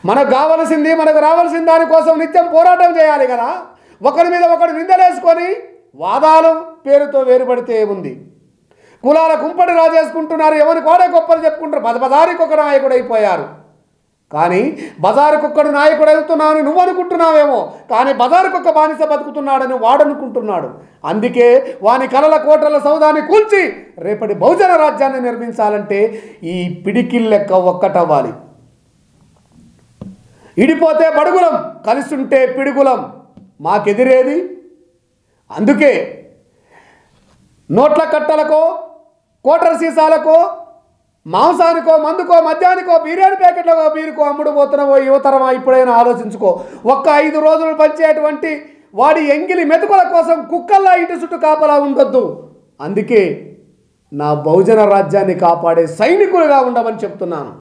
మనకు కావలసింది మనకు రావాల్సిన దానికోసం నిత్యం పోరాటం చేయాలి కదా ఒకరి మీద ఒకరు నిందలేసుకొని వాదాలు పేరుతో వేరుపడితే ఉంది కులాల కుంపటి రాజేసుకుంటున్నారు ఎవరి కోడే గొప్పలు చెప్పుకుంటారు పద పదారికి ఒక నాయకుడు అయిపోయారు కానీ బజారుకొక్కడు నాయకుడు అవుతున్నాను నువ్వు అనుకుంటున్నావేమో కానీ బజారుకొక్క బానిస బతుకుతున్నాడని వాడనుకుంటున్నాడు అందుకే వాని కలల కోటల సౌదాన్ని కూల్చి రేపటి బహుజన రాజ్యాన్ని నిర్మించాలంటే ఈ పిడికిల్ లెక్క ఒక్కటవ్వాలి ఇడిపోతే బడుగులం కలిసుంటే పిడుగులం మాకెదిరేది అందుకే నోట్ల కట్టలకో కోటర్ సీసాలకో మాంసానికో మందుకో మద్యానికో బిర్యానీ ప్యాకెట్లకో బీరుకో అమ్ముడు పోతున్నావో యువతరమా ఇప్పుడైనా ఆలోచించుకో ఒక్క ఐదు రోజులు పంచేటువంటి వాడి ఎంగిలి మెతుకుల కోసం కుక్కల్లా ఇంటి చుట్టూ కాపలా ఉండొద్దు అందుకే నా బహుజన రాజ్యాన్ని కాపాడే సైనికులుగా ఉండమని చెప్తున్నాను